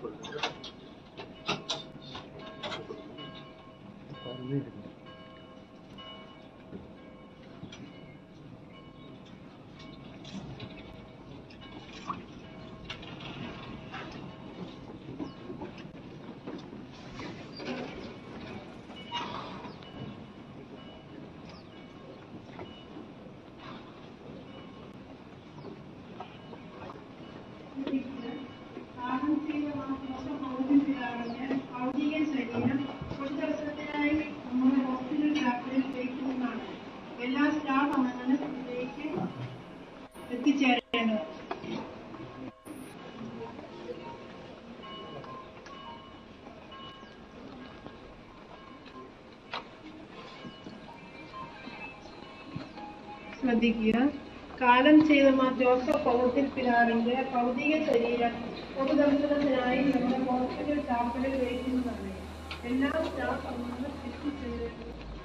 പാപം ചെയ്ത മാസം ഭൗതികത്തിലാണെന്ന് ഭൗതിക ശരീരം ഒരു ദിവസത്തിനായി നമ്മുടെ ഹോസ്പിറ്റൽ സ്റ്റാഫിൽ വയ്ക്കുന്നതാണ് എല്ലാ സ്റ്റാഫ് അംഗങ്ങളും ഇതിലേക്ക് എത്തിച്ചേരേണ്ടത് ശ്രദ്ധിക്കുക കാലം ചെയ്ത മാർ ജോസഫ് പൗത്തിൽ പിലാറിന്റെ ഭൗതിക ശരീരം പൊതുദർശനത്തിനായി നമ്മുടെ ഹോസ്പിറ്റൽ സ്റ്റാഫിൽ വയ്ക്കുന്നതാണ് എല്ലാ സ്റ്റാഫ് അംഗങ്ങളും എത്തിച്ചേരേണ്ടത്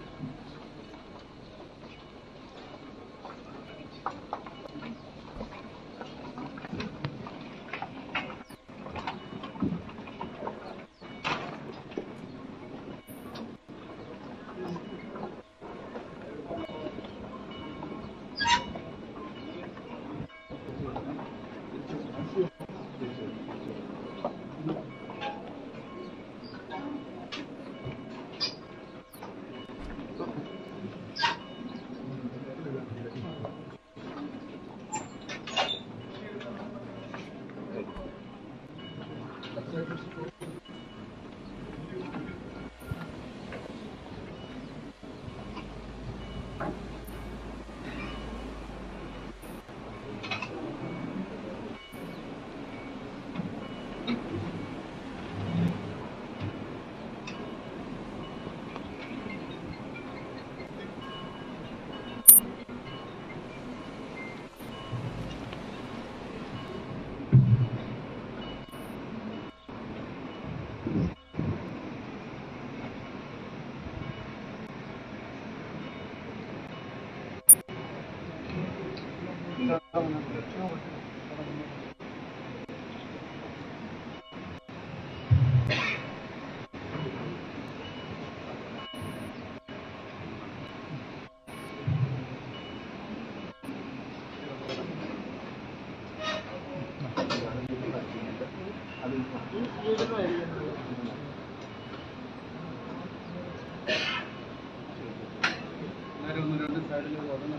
എല്ലാവരും ഒന്ന് രണ്ട് സൈഡിൽ ഒതുങ്ങണം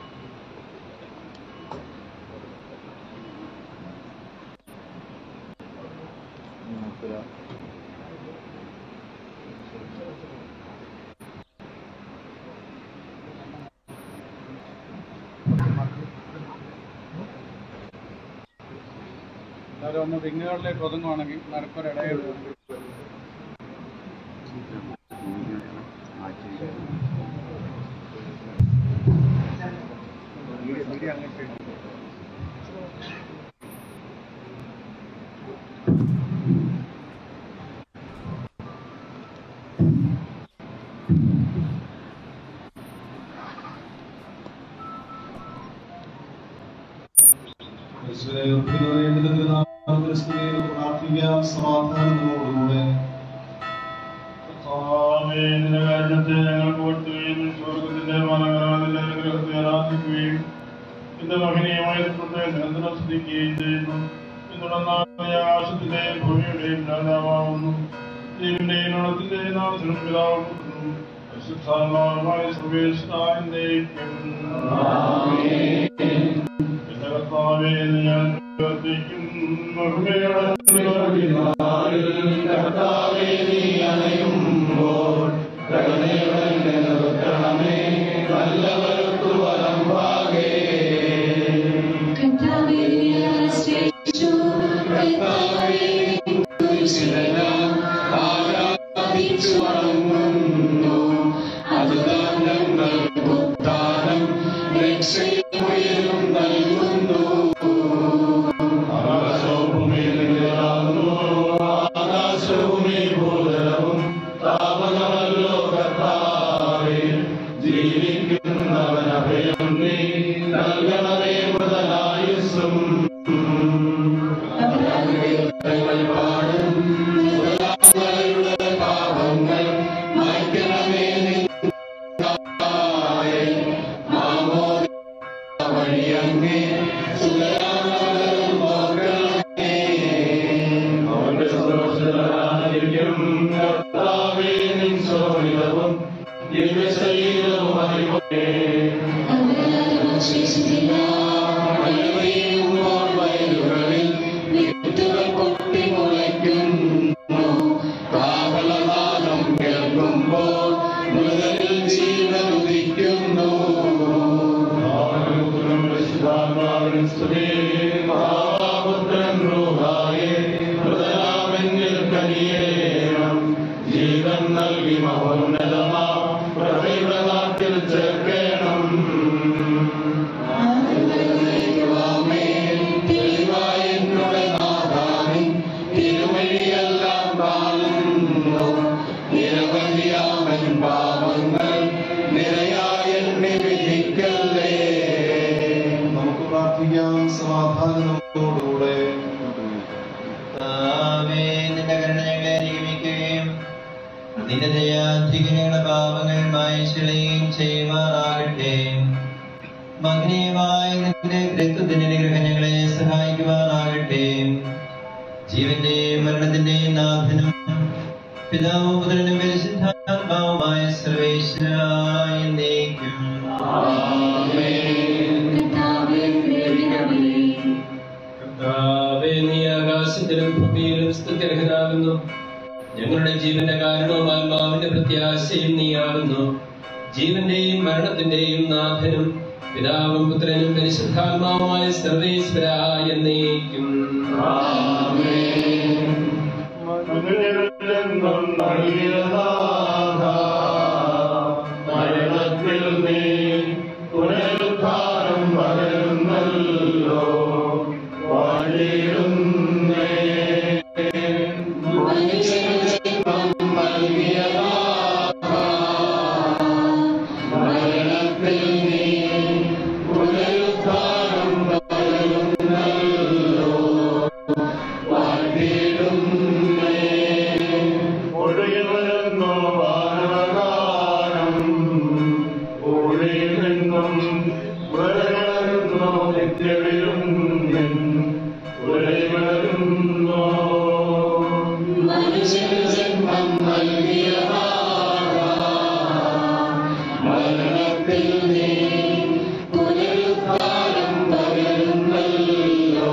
എല്ലാവരും ഒന്ന് റിങ്ങുകളിലേക്ക് ഒതുങ്ങുവാണെങ്കിൽ നടുക്കൊരു ഇടയിൽ പ്രാർത്ഥിക്കാം സമാധാനത്തോടുകൂടെ കാര്യത്തെ ഞങ്ങൾ പോറ്റുകയും സ്വർഗത്തിന്റെ മനകരാതിന്റെ അനുഗ്രഹത്തെ ആരാധിക്കുകയും ഇത് മഹനീയമായ ദൈവത്തെ നിരന്തരം സ്തുതിക്കുകയും ചെയ്യുന്നു പിന്തുടർന്ന ആകാശത്തിന്റെയും ഭൂമിയുടെയും രാജാവാകുന്നു ദൈവന്റെയും ഗുണത്തിന്റെയും നാമത്തിനും പിതാവുന്നു പരിശുദ്ധാത്മാവുമായ സർവേശ്വരാന്റേക്കും എന്റെ കർത്താവേ എന്ന് ഞാൻ പ്രാർത്ഥിക്കും നൽകണമേ മുതലായുസും പാപമിടവും ദിവ്യശരീരവും അറിവേ മഴപെയ്യുമ്പോൾ വയലുകളിൽ വിത്തുകൾ പൊട്ടി മുളയ്ക്കുന്നു കാവളനാദം കേൾക്കുമ്പോൾ മുതലിൽ ജീവൻ ഉദിക്കുന്നു ജീവൻ നൽകി മഹോന്നതമാ പ്രഭയുടെ നാട്ടിൽ ചേർക്കണം തെളിവായ എന്നുടെ നാഥാവിൻ തിരുവഴിയെല്ലാം കാണുന്നു നിരവധിയാമൻ പാപങ്ങൾ നിരയായ എന്നെ വിധിക്കല്ലേ നമുക്ക് പ്രാർത്ഥിക്കാം സമാധാനം നമ്മോടുകൂടെ കർത്താവേ, നിന്റെ കരുണ ഞങ്ങളെ അനുഗമിക്കുകയും നിന്റെ ദയാധികങ്ങളുടെ പാപങ്ങൾ മായിച്ചുകളയുകയും ചെയ്യുമാറാകട്ടെ മഗ്നീയമായ നിന്റെ രക്തത്തിന്റെ അനുഗ്രഹം ഞങ്ങളെ സഹായിക്കുമാറാകട്ടെ ജീവന്റെയും മരണത്തിന്റെയും നാഥനും പിതാവും പുത്രനും പരിശുദ്ധാത്മാവുമായ സർവേശ്വരായ എന്നേക്കും കർത്താവേ, നീ ആകാശത്തിലും ഭൂമിയിലും സ്തുത്യർഹനാകുന്നു ഞങ്ങളുടെ ജീവന്റെ കാരണവും ആത്മാവിന്റെ പ്രത്യാശയും നീയാകുന്നു ജീവന്റെയും മരണത്തിന്റെയും നാഥനും പിതാവും പുത്രനും പരിശുദ്ധാത്മാവുമായ സർവേശ്വരായ എന്നേക്കും മരണത്തിൽ നീ പുനരുദ്ധാരം പകരുന്നല്ലോ വാഴിടുന്നേ മരണത്തിൽ നീ പുനരുദ്ധാരം പകരുന്നല്ലോ വാഴിടുന്നേ ഒഴുകി വരുന്നു വാനവകാരം ഒഴുകി നിന്നും വരുന്നു നിത്യവിലും ഒഴുകി വരുന്നു ജന്മം നൽകിയ മരണത്തിൽ നീ പുനരുദ്ധാരം പകരുന്നല്ലോ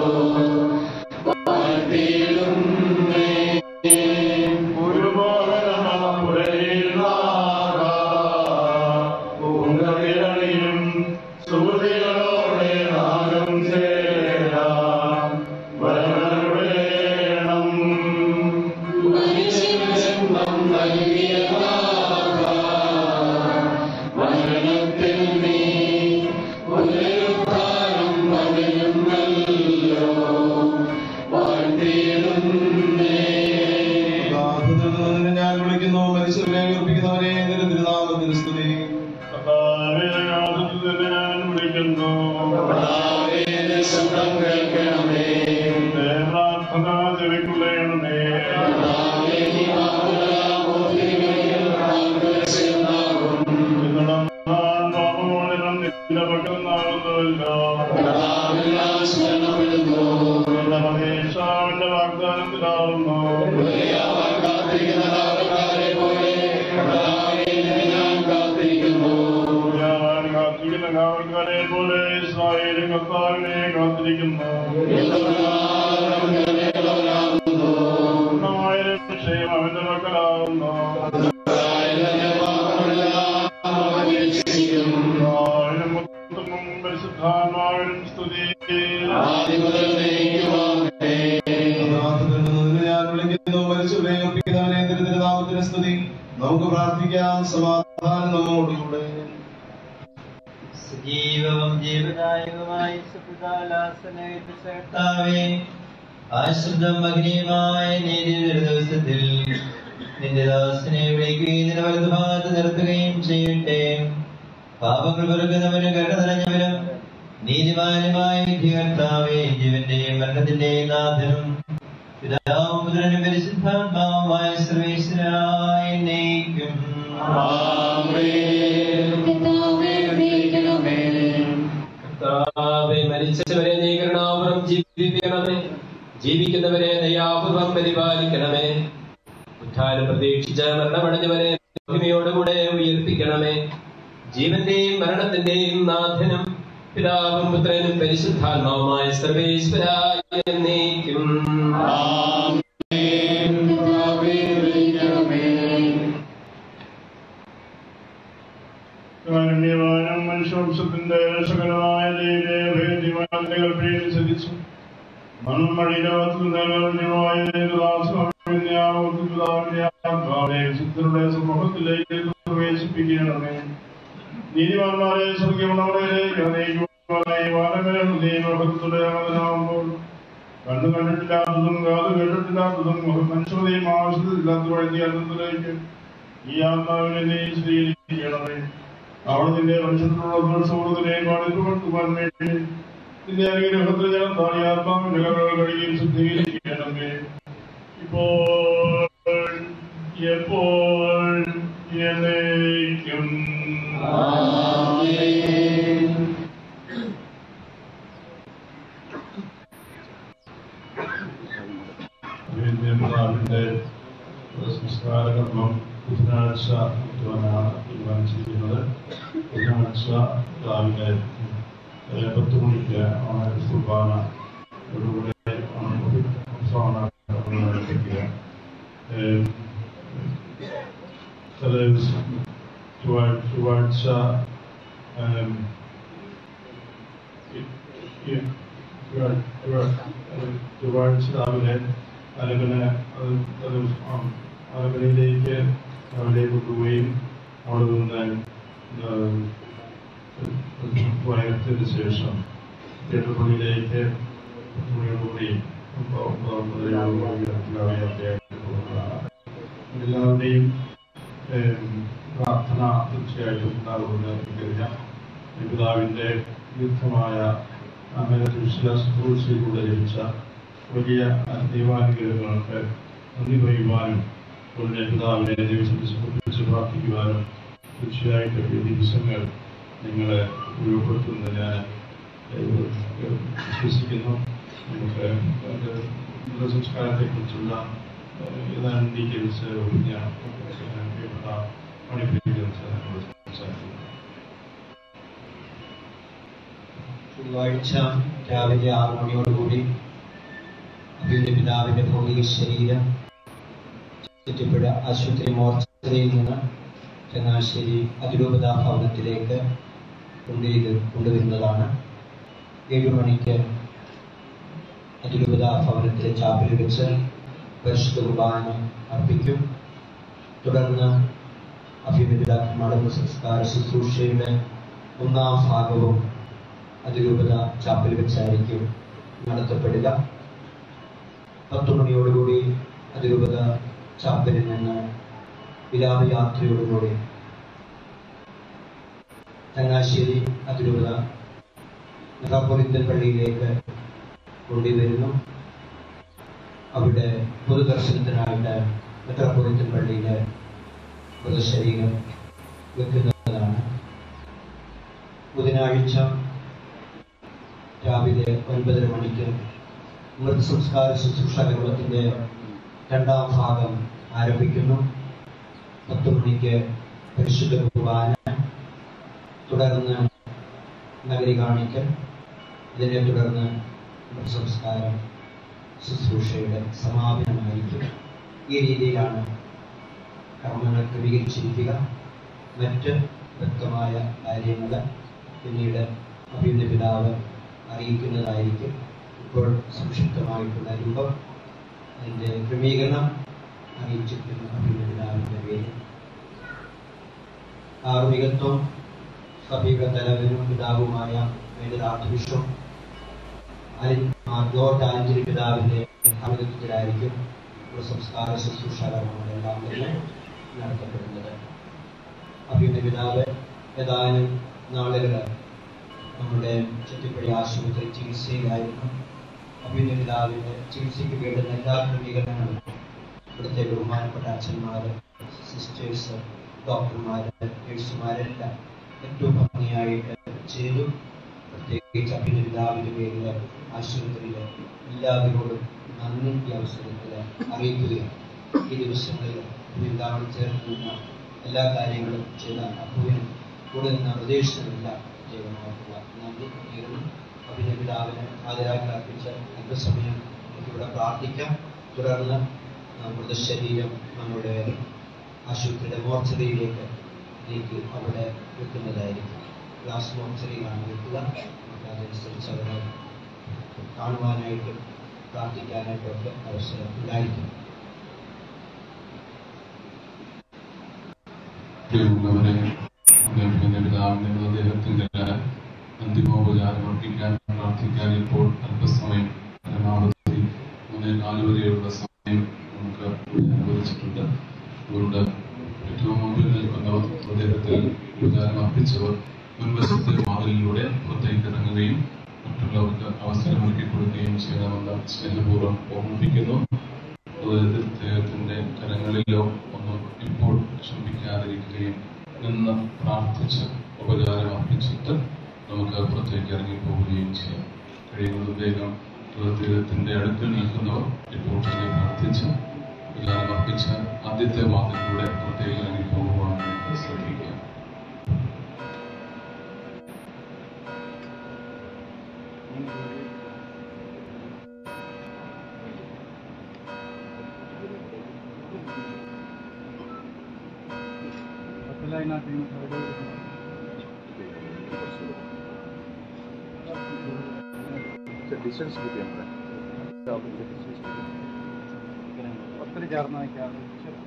വാഴ്ത്തിയിടുന്നേ ഒരു പൂങ്കവിരണിയും സുഹൃതികളോടെ നാഗം ചേരാം വരണവേണം ജന്മം നൽകിയ മരണത്തിൽ നീ പുനരുദ്ധാരം പകരുന്നല്ലോ വാഴ്ത്തിയിടുന്നേ പ്രാർത്ഥനയിൽ നിന്ന് ഞാൻ വിളിക്കുന്നു മനുഷ്യരെ ഉയർപ്പിക്കുന്നവരെ നിന്റെ തിരുനാമത്തിന് സ്തുതി ഞാൻ വിളിക്കുന്നു ശബ്ദം കേൾക്കണമേ പ്രാർത്ഥന ജപിക്കുകയാണേ നിന്റെ പക്കൽ നാളുന്നല്ലോ നിന്റെ മഹേഷാവിന്റെ വാഗ്ദാനത്തിലാവുന്നു ഞാൻ കാത്തിരിക്കുന്ന കാവൽക്കാരെ പോലെ ഇസ്രായേലും കർത്താവിനെ കാത്തിരിക്കുന്നു പൂർണ്ണമായ രക്ഷയും അവന്റെ മക്കളാവുന്നു പിതാവിനും പുത്രനും പരിശുദ്ധാത്മാവിനും സ്തുതി പ്രാർത്ഥനയിൽ നിന്ന് ഞാൻ വിളിക്കുന്നു മനുഷ്യരെ ഉയർപ്പിക്കുന്നവരെ നിന്റെ തിരുനാമത്തിന് സ്തുതി നമുക്ക് പ്രാർത്ഥിക്കാം സമാധാനം നമ്മോടുകൂടെ സജീവവും ജീവദായകവുമായ സുപ്രധാലാസനേതാവേ ആശ്രിതം അഗ്നിയുമായ നീതിയുടെ ദിവസത്തിൽ നിന്റെ ദാസനെ വിളിക്കുകയും നിന്റെ വലതുഭാഗത്ത് നിർത്തുകയും ചെയ്യട്ടെ പാപങ്ങൾ പെറുക്കുന്നവനും കരുണ നിറഞ്ഞവനും നീതിമാനുമായ വിധികർത്താവേ ജീവന്റെയും മരണത്തിന്റെയും നാഥനും പിതാവും പുത്രനും പരിശുദ്ധാത്മാവുമായ സർവേശ്വരായ എന്നേക്കും കർത്താവേ, മരിച്ചവരെ നീ കരുണാപുരം ജീവിപ്പിക്കണമേ ജീവിക്കുന്നവരെ ദയാപൂർവം പരിപാലിക്കണമേ ഉദ്ധാനം പ്രതീക്ഷിച്ച മരണമടഞ്ഞവരെ മഹിമയോടുകൂടെ ഉയർപ്പിക്കണമേ ജീവന്റെയും മരണത്തിന്റെയും നാഥനും പിതാവും പുത്രനും പരിശുദ്ധാത്മാവുമായ സർവേശ്വരായ എന്നേക്കും കാരുണ്യവാനും മനുഷ്യവംശത്തിന്റെ സകലമായ ദൈവത്തെ ഭേദ്യവാന്റെ കൽപ്പനയിൽ ശ്രദ്ധിച്ചു മണം വഴിയിലോകത്തിൽ സിദ്ധരുടെ സമൂഹത്തിലേക്ക് പ്രവേശിപ്പിക്കണമേ നീതിമാന്മാരെ സ്വർഗമുള്ളവരിലേക്ക് ദൈവഭക്തനാകുമ്പോൾ കണ്ണു കണ്ടിട്ടില്ലാത്തതും കാത് കേട്ടിട്ടില്ലാത്തതും മനുഷ്യതയും ആവശ്യത്തിലില്ലാത്ത വഴി അന്തത്തിലേക്ക് ഈ ആത്മാവിനെ നീ സ്വീകരിക്കണമേ അവിടെ നിന്റെ മനുഷ്യത്തിലുള്ള സുഹൃത്തിനെ പാടിപ്പുകൾക്കുവാൻ വേണ്ടി നിന്റെ അനുഗ്രഹത്തിൽ ഞാൻ താഴെ ആത്മാവിന്റെ കടകൾ കഴിയും ശുദ്ധീകരിക്കണമേ ഇപ്പോൾ എപ്പോൾ എന്നേക്കും പിതാവിന്റെ സംസ്കാരകർമ്മം ബുധനാഴ്ച മുതലാണ് തീരുമാനിച്ചിരിക്കുന്നത് ബുധനാഴ്ച രാവിലെ ഏഹ്, പത്ത് മണിക്ക് ആണ് കുർബാന ഒരുകൂടെ ആണ് നടത്തിക്കുക ഏഹ്, തലേ ദിവസം ചൊവ്വാ- ചൊവ്വാഴ്ച ഏഹ്, ഈ- ഈ- ചൊവ്വാ- ചൊവ്വാ- ഏഹ്, ചൊവ്വാഴ്ച രാവിലെ അരകന അരകനയിലേക്ക് അവിടെ കൊണ്ടുപോവുകയും അവിടെ നിന്ന് വയനത്തിന് ശേഷം തിരുപ്പള്ളിയിലേക്ക് കൂടി എല്ലാവരുടെയും ഏം, പ്രാർത്ഥന തീർച്ചയായിട്ടും ഉണ്ടാകുമെന്ന് എനിക്കറിയാം ഈ പിതാവിൻ്റെ ദീർഘമായ അങ്ങനെ ശുശ്രൂഷയിലൂടെ ലഭിച്ച വലിയ ദൈവാനുഗ്രഹങ്ങൾക്ക് നന്ദി പറയുവാനും ഉടനെ പിതാവിനെ ദൈവത്തെ സമർപ്പിച്ച് പ്രാർത്ഥിക്കുവാനും തീർച്ചയായിട്ടും ഈ ദിവസങ്ങൾ നിങ്ങളെ ഉപയോഗപ്പെടുത്തുമെന്ന് ഞാൻ ഏഹ്, വിശ്വസിക്കുന്നു നമുക്ക് അത് നമ്മുടെ സംസ്കാരത്തെക്കുറിച്ചുള്ള ഏഹ്, ഏതാനും ഡീറ്റെയിൽസ് ഞാൻ പ്രിയപ്പെട്ട മണിപ്പിക്കുന്നത് സംസാരിക്കുന്നു ചൊവ്വാഴ്ച രാവിലെ ആറ് മണിയോടുകൂടി അഭിയുടെ പിതാവിന്റെ ഭൗതിക ശരീരം ചുറ്റപ്പുഴ ആശുപത്രി മോർച്ചറിയിൽ നിന്ന് ചങ്ങനാശ്ശേരി അതിരൂപതാ ഭവനത്തിലേക്ക് കൊണ്ടുവരു കൊണ്ടുവരുന്നതാണ് ഏഴു മണിക്ക് അതിരൂപതാ ഭവനത്തിലെ ചാപ്പലിൽ വെച്ച് പരിശുദ്ധ കുർബാന അർപ്പിക്കും തുടർന്ന് അഭിയുടെ പിതാക്കന്മാരുടെ സംസ്കാര ശുശ്രൂഷയുടെ ഒന്നാം ഭാഗവും അതിരൂപത ചാപ്പൽ വെച്ചായിരിക്കും നടത്തപ്പെടുക പത്തു മണിയോടുകൂടി അതിരൂപത ചാപ്പലിൽ നിന്ന് വിലാപയാത്രയോടുകൂടി ചങ്ങനാശ്ശേരി അതിരൂപത മെത്രാപ്പൊലിത്തൻ പള്ളിയിലേക്ക് കൊണ്ടുവരുന്നു അവിടെ പൊതുദർശനത്തിനായിട്ട് മെത്രാപ്പൊലിത്തൻ പള്ളിയിലെ മൃതശരീരം വെക്കുന്നതാണ് ബുധനാഴ്ച രാവിലെ ഒൻപതര മണിക്ക് മൃതസംസ്കാര ശുശ്രൂഷ കർമ്മത്തിന്റെ രണ്ടാം ഭാഗം ആരംഭിക്കുന്നു പത്ത് മണിക്ക് പരിശുദ്ധ കുർബാന തുടർന്ന് നഗരി കാണിക്കൽ ഇതിനെ തുടർന്ന് മൃതസംസ്കാരം ശുശ്രൂഷയുടെ സമാപനമായിരിക്കും ഈ രീതിയിലാണ് കർമ്മങ്ങൾ ക്രമീകരിച്ചിരിക്കുക മറ്റ് വ്യക്തമായ കാര്യങ്ങൾ പിന്നീട് അഭിയുടെ പിതാവ് അറിയിക്കുന്നതായിരിക്കും ഇപ്പോൾ സംക്ഷിപ്തമായിട്ടുള്ള രൂപം അതിൻ്റെ ക്രമീകരണം അറിയിച്ചിരിക്കുന്നു അഭിയുടെ പിതാവിൻ്റെ പേര് കാർമികത്വം സഭയുടെ തലവനും പിതാവുമായ മേജർ ആർച്ച് ബിഷപ്പ് അലിൻ ജോർജ് ആലഞ്ചേരി പിതാവിൻ്റെ ആഭിമുഖ്യത്തിലായിരിക്കും ഒരു സംസ്കാര ശുശ്രൂഷ കർമ്മങ്ങളെല്ലാം തന്നെ നടത്തപ്പെടുന്നത് അഭിയുടെ പിതാവ് ഏതാനും നാളുകൾ നമ്മുടെ ചുറ്റിപ്പടി ആശുപത്രി ചികിത്സയിലായിരുന്നു അഭിയുടെ പിതാവിൻ്റെ ചികിത്സയ്ക്ക് വേണ്ടുന്ന എല്ലാ ക്രമീകരണങ്ങളും ഇവിടുത്തെ ബഹുമാനപ്പെട്ട അച്ഛന്മാർ സിസ്റ്റേഴ്സ് ഡോക്ടർമാർ നഴ്സുമാരെല്ലാം ഏറ്റവും ഭംഗിയായിട്ട് ചെയ്തു പ്രത്യേകിച്ച് അഭിയുടെ പിതാവിൻ്റെ പേരിൽ ആശുപത്രിയിൽ എല്ലാവരോടും നന്ദി ഈ അവസരത്തിൽ അറിയിക്കുകയാണ് ഈ ദിവസങ്ങളിൽ പിതാവിൽ ചേർന്ന് നിന്ന എല്ലാ കാര്യങ്ങളും ചെയ്ത അപ്പുവിനും കൂടെ നിന്ന് പ്രതീക്ഷിച്ചതില്ല ദൈവമാക്കുക നന്ദി നേരുന്നു അഭിനയ പിതാവിനെ ഹാജരാക്കി അർപ്പിച്ച അല്പസമയം നമുക്കിവിടെ പ്രാർത്ഥിക്കാം തുടർന്ന് നമ്മുടെ ശരീരം നമ്മുടെ ആശുപത്രിയുടെ മോർച്ചറിയിലേക്ക് നീക്കി അവിടെ വെക്കുന്നതായിരിക്കും ഗ്ലാസ് മോർച്ചറിയിലാണ് വെക്കുക നമുക്ക് അതനുസരിച്ച് അവരെ കാണുവാനായിട്ടും പ്രാർത്ഥിക്കാനായിട്ടും ഒക്കെ അവസരം ഉണ്ടായിരിക്കും പ്രിയമുള്ളവരെ അദ്ദേഹത്തിന്റെ പിതാവിന്റെ അദ്ദേഹത്തിന്റെ അന്തിമോപചാരം അർപ്പിക്കാൻ പ്രാർത്ഥിക്കാൻ ഇപ്പോൾ അല്പസമയം പരമാവധി മൂന്ന് നാല് വരെയുള്ള സമയം നമുക്ക് ഇവിടെ അനുവദിച്ചിട്ടുണ്ട് അതുകൊണ്ട് ഏറ്റവും മുമ്പിൽ നിൽക്കുന്നവർ അദ്ദേഹത്തിൽ ഉപചാരം അർപ്പിച്ചവർ മുൻവശത്തെ വാതിലിലൂടെ പുറത്തേക്ക് ഇറങ്ങുകയും മറ്റുള്ളവർക്ക് അവസരമൊരുക്കി കൊടുക്കുകയും ചെയ്യണമെന്ന് സ്നേഹപൂർവ്വം ഓർമ്മിപ്പിക്കുന്നു അദ്ദേഹത്തിന്റെ കരങ്ങളിലോ ഒന്നും ഇപ്പോൾ ചുംബിക്കാതിരിക്കുകയും നിന്ന് പ്രാർത്ഥിച്ച് ഉപചാരം അർപ്പിച്ചിട്ട് നമുക്ക് പുറത്തേക്ക് ഇറങ്ങി പോവുകയും ചെയ്യാം കഴിയുന്നത് വേഗം ദൈവത്തിന്റെ അടുക്കൽ നിൽക്കുന്നവർ ഇപ്പോൾ തന്നെ പ്രാർത്ഥിച്ച് ഉപചാരം അർപ്പിച്ച് ആദ്യത്തെ വാദത്തിലൂടെ പുറത്തേക്ക് ഇറങ്ങി പോകുവാനായിട്ട് ശ്രദ്ധിക്കുക ഡിസ്റ്റൻസ് കിട്ടിയാൽ ഒത്തിരി ചേർന്ന് നിൽക്കാതെ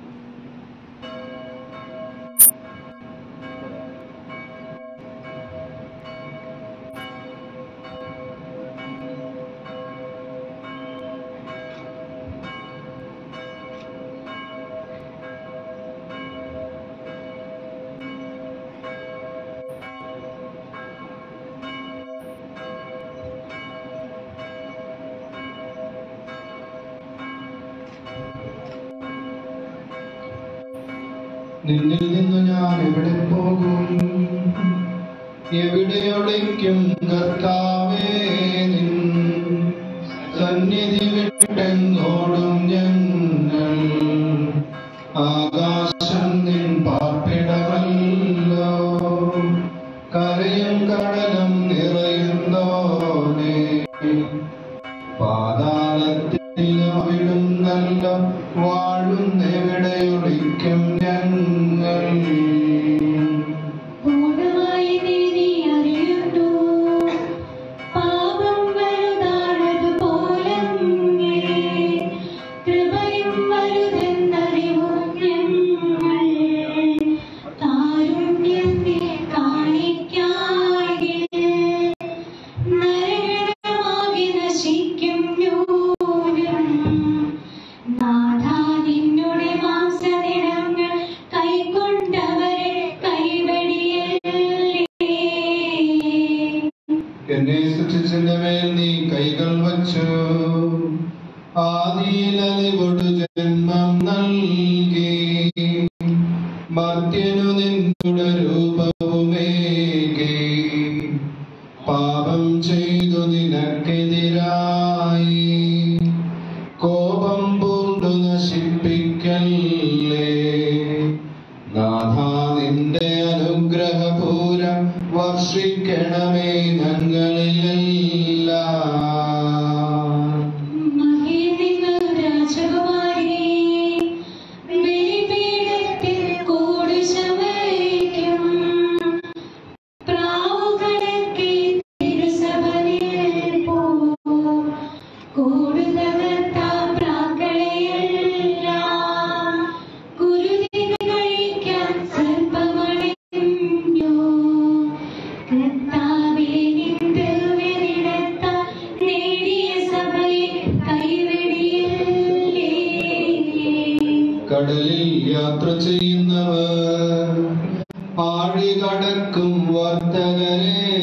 നിന്നിൽ നിന്ന് ഞാൻ എവിടെ പോകും എവിടെ ഒളിക്കും കർത്താവേ നിൻ സന്നിധി വിട്ടെങ്ങോടും ഞങ്ങൾ ആകാശം നിൻ പാർപ്പിടമല്ലോ കരയും കടലും നിറയുന്നോനെ പാതാളത്തിൽ അവിടുന്നല്ല വാഴുന്നെവിടെയൊളിക്കും ഞങ്ങൾ പൂർണ്ണമായി നീ അറിയുന്നു പാപം വലുതാണതുപോലെ കൃപയും വലുതെന്നറിവും ഞങ്ങൾ കാരുണ്യം നീ കാണിക്കായി നരകമാകി നശിക്കും ന്യൂനം നാഥാ നിന്നുടെ മാംസനിടങ്ങൾ കൈക്കൊണ്ടവരെ കൈവടിയല്ലേ എന്നെ സൃഷ്ടിച്ചതിന്റെ മേൽ നീ കൈകൾ വച്ചു ആദിയിൽ അലിവൊടു ജന്മം നൽകി മർത്യനു നിന്നുടെ രൂപവുമേകി പാപം ചെയ്തു നിനക്കെതിരായി കോപം പൂണ്ടു നശിപ്പിക്കല്ലേ നാഥ നിന്റെ അനുഗ്രഹപൂരം വർഷിക്കണമേ ഞങ്ങളിലെല്ലാം മഹിമികൾ രാജകുമാരി ബലിപീഠത്തിൽ കൂടി ശമരിക്കും പ്രാവുകണക്കെ തിരുസഭയിൽ പോ കൂടുതലത്ത പ്രാക്കളെയെല്ലാം കുരുതി കഴിക്കാൻ സർപ്പമണിഞ്ഞു കർത്താവേ നിൻ തിരുവിരത്താൽ നേടിയ സഭയെ കൈവെടിയല്ലേ കടലിൽ യാത്ര ചെയ്യുന്നവർ ആഴി കടക്കും വർത്തകരെ